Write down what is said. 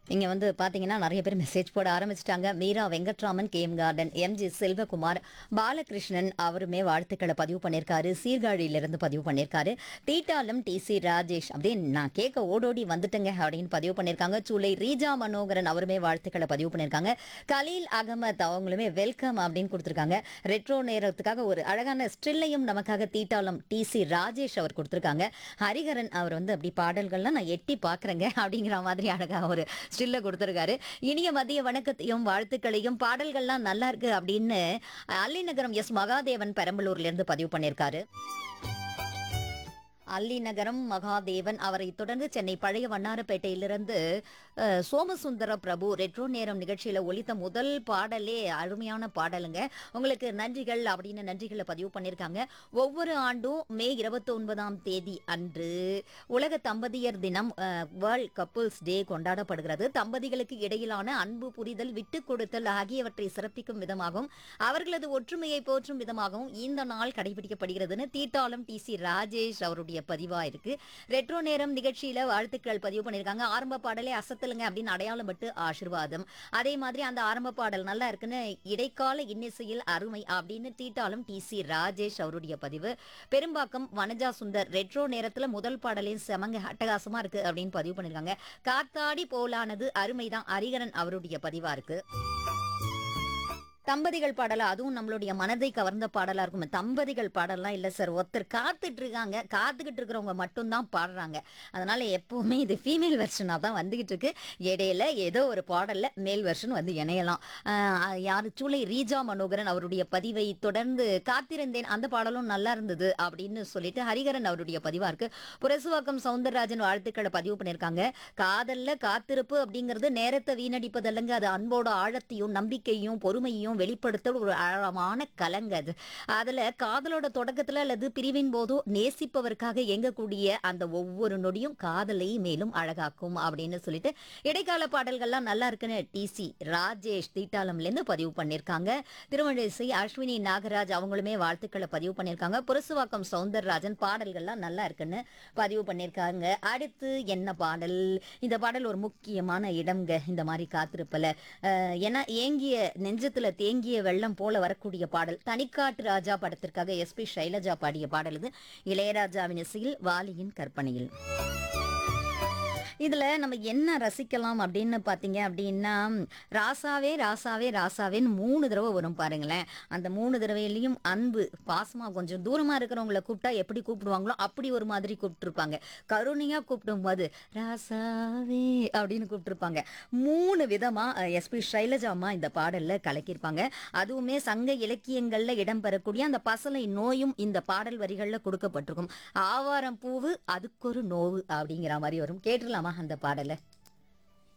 இங்க வந்து பாத்தீங்கன்னா நிறைய பேர் மெசேஜ் போட ஆரம்பிச்சிட்டாங்க மீரா வெங்கட்ராமன் கேம் கார்டன் எம்ஜி செல்வகுமார் பாலகிருஷ்ணன் அவருமே வாழ்த்துக்களை பதிவு பண்ணியிருக்காரு சீர்காழியிலிருந்து பதிவு பண்ணியிருக்காரு தீட்டாலம் டி சி ராஜேஷ் அப்படின்னு நான் கேட்க ஓடோடி வந்துட்டேங்க அப்படின்னு பதிவு பண்ணியிருக்காங்க சூளை ரீஜா மனோகரன் அவருமே வாழ்த்துக்களை பதிவு பண்ணியிருக்காங்க கலீல் அகமத் அவங்களுமே வெல்கம் அப்படின்னு கொடுத்துருக்காங்க ரெட்ரோ நேரத்துக்காக ஒரு அழகான ஸ்டில்லையும் நமக்காக தீட்டாலம் டி சி ராஜேஷ் அவர் கொடுத்துருக்காங்க ஹரிகரன் அவர் வந்து அப்படி பாடல்கள்லாம் நான் எட்டி பார்க்குறேங்க அப்படிங்கிற மாதிரி அழகா ஒரு ஸ்டில்ல கொடுத்துருக்காரு இனிய மதிய வணக்கத்தையும் வாழ்த்துக்களையும் பாடல்கள்லாம் நல்லா இருக்கு அப்படின்னு அல்லிநகரம் எஸ் மகாதேவன் பெரம்பலூர்ல இருந்து பதிவு பண்ணியிருக்காரு அல்லிநகரம் மகாதேவன் அவரை தொடர்ந்து சென்னை பழைய வண்ணாரப்பேட்டையிலிருந்து அஹ், சோமசுந்தர பிரபு ரெட்ரோ நேரம் நிகழ்ச்சியில ஒலித்த முதல் பாடலே அருமையான பாடலுங்க உங்களுக்கு நன்றிகள் அப்படின்னு நன்றிகளை பதிவு பண்ணியிருக்காங்க ஒவ்வொரு ஆண்டும் மே இருபத்தி ஒன்பதாம் தேதி அன்று உலக தம்பதியர் தினம் வேர்ல்ட் கப்புள்ஸ் டே கொண்டாடப்படுகிறது தம்பதிகளுக்கு இடையிலான அன்பு புரிதல் விட்டு கொடுத்தல் ஆகியவற்றை சிறப்பிக்கும் விதமாகவும் அவர்களது ஒற்றுமையை போற்றும் விதமாகவும் இந்த நாள் கடைபிடிக்கப்படுகிறதுன்னு தீட்டாளம் டி சி ராஜேஷ் அவருடைய பதிவா இருக்கு ரெட்ரோ நேரம் நிகழ்ச்சியில வாழ்த்துக்கள் பதிவு பண்ணியிருக்காங்க ஆரம்ப பாடலே அசத்தலுங்க அப்படின்னு அடையாளம் பட்டு ஆசிர்வாதம் அதே மாதிரி அந்த ஆரம்ப பாடல் நல்லா இருக்குன்னு இடைக்கால இன்னிசையில் அருமை அப்படின்னு தீட்டாலும் டி சி ராஜேஷ் அவருடைய பதிவு பெரும்பாக்கம் வனஜா சுந்தர் ரெட்ரோ நேரத்துல முதல் பாடலே செமங்க அட்டகாசமா இருக்கு அப்படின்னு பதிவு பண்ணிருக்காங்க காத்தாடி போலானது அருமைதான் ஹரிகரன் அவருடைய பதிவா இருக்கு தம்பதிகள் பாடலா அதுவும் நம்மளுடைய மனதை கவர்ந்த பாடலா இருக்கும் தம்பதிகள் பாடலாம் இல்ல சார் ஒருத்தர் காத்துட்டு இருக்காங்க காத்துக்கிட்டு இருக்கிறவங்க மட்டும்தான் பாடுறாங்க அதனால எப்பவுமே இது ஃபீமேல் வெர்ஷனா தான் வந்துகிட்டு இருக்கு இடையில ஏதோ ஒரு பாடல்ல மேல் வெர்ஷன் வந்து இணையலாம் ஆஹ் யாரு சூளை ரீஜா மனோகரன் அவருடைய பதிவை தொடர்ந்து காத்திருந்தேன் அந்த பாடலும் நல்லா இருந்தது அப்படின்னு சொல்லிட்டு ஹரிகரன் அவருடைய பதிவா இருக்கு புரசுவாக்கம் சவுந்தரராஜன் வாழ்த்துக்களை பதிவு பண்ணியிருக்காங்க காதல்ல காத்திருப்பு அப்படிங்கிறது நேரத்தை வீணடிப்பதல்லங்க அது அன்போட ஆழத்தையும் நம்பிக்கையும் பொறுமையும் வெளிப்படுத்த ஒரு ஆழமான கலங்க அது அதுல காதலோட தொடக்கத்துல அல்லது பிரிவின் போதோ நேசிப்பவருக்காக இயங்கக்கூடிய அந்த ஒவ்வொரு நொடியும் காதலை மேலும் அழகாக்கும் அப்படின்னு சொல்லிட்டு இடைக்கால பாடல்கள்லாம் நல்லா இருக்குன்னு டி சி ராஜேஷ் தீட்டாளம்ல இருந்து பதிவு பண்ணியிருக்காங்க திருமழிசை அஸ்வினி நாகராஜ் அவங்களுமே வாழ்த்துக்களை பதிவு பண்ணியிருக்காங்க புரசுவாக்கம் சவுந்தரராஜன் பாடல்கள்லாம் நல்லா இருக்குன்னு பதிவு பண்ணியிருக்காங்க அடுத்து என்ன பாடல் இந்த பாடல் ஒரு முக்கியமான இடம்ங்க இந்த மாதிரி காத்திருப்பல அஹ், ஏன்னா ஏங்கிய நெஞ்சத்துல தேங்கிய வெள்ளம் போல வரக்கூடிய பாடல் தனிக்காட்டு ராஜா படத்திற்காக எஸ்பி சைலஜா பாடிய பாடல் இது இளையராஜாவின் இசையில் வாலியின் கற்பனையில் இதுல நம்ம என்ன ரசிக்கலாம் அப்படின்னு பாத்தீங்க அப்படின்னா ராசாவே ராசாவே ராசாவேன்னு மூணு தடவை வரும் பாருங்களேன் அந்த மூணு தடவையிலையும் அன்பு பாசமா கொஞ்சம் தூரமா இருக்கிறவங்கள கூப்பிட்டா எப்படி கூப்பிடுவாங்களோ அப்படி ஒரு மாதிரி கூப்பிட்டுருப்பாங்க கருணையா கூப்பிடும் போது ராசாவே அப்படின்னு கூப்பிட்டுருப்பாங்க மூணு விதமா எஸ்பி ஷைலஜாமா இந்த பாடல்ல கலக்கியிருப்பாங்க அதுவுமே சங்க இலக்கியங்கள்ல இடம்பெறக்கூடிய அந்த பசலை நோயும் இந்த பாடல் வரிகள்ல கொடுக்கப்பட்டிருக்கும் ஆவாரம் பூவு அதுக்கொரு நோவு அப்படிங்கிற மாதிரி வரும் கேட்டுடலாமா அந்த பாடலை